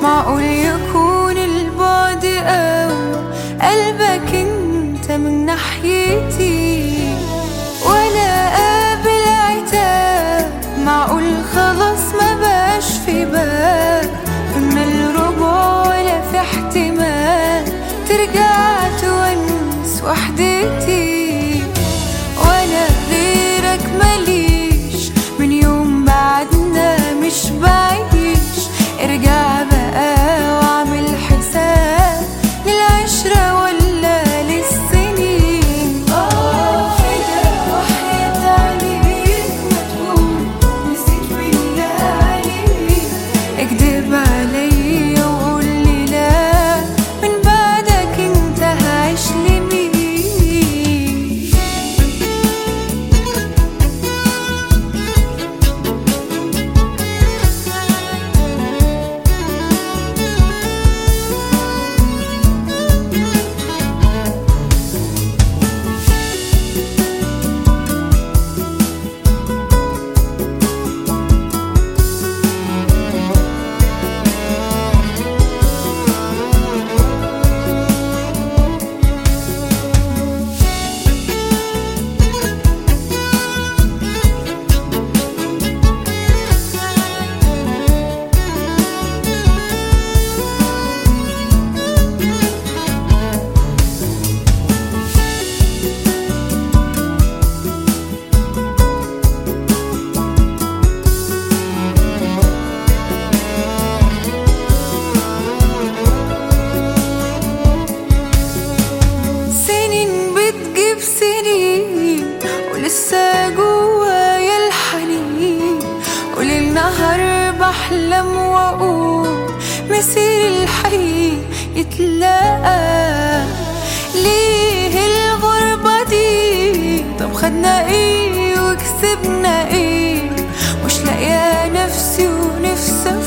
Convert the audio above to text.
معقول يكون البعد أو قلبك انت من ناحيتي ولا قابل عتاب معقول خلاص ما بقاش في باب من الرجوع ولا في احتمال ترجع تونس وحدتي وانا غيرك ماليش من يوم بعدنا مش بعيش ارجع بقى واعمل حساب للعشرة ولا للسنين اه كده وحياة عليك ما تقول نسيت بالله عليك اكدب عليا وقول لي لا من بعدك انت هعيش لمين سنين بتجيب سنين ولسه جوايا الحنين وليل نهار بحلم واقول مسير الحي يتلاقى ليه الغربة دي طب خدنا ايه وكسبنا ايه مش لاقيه نفسي ونفسي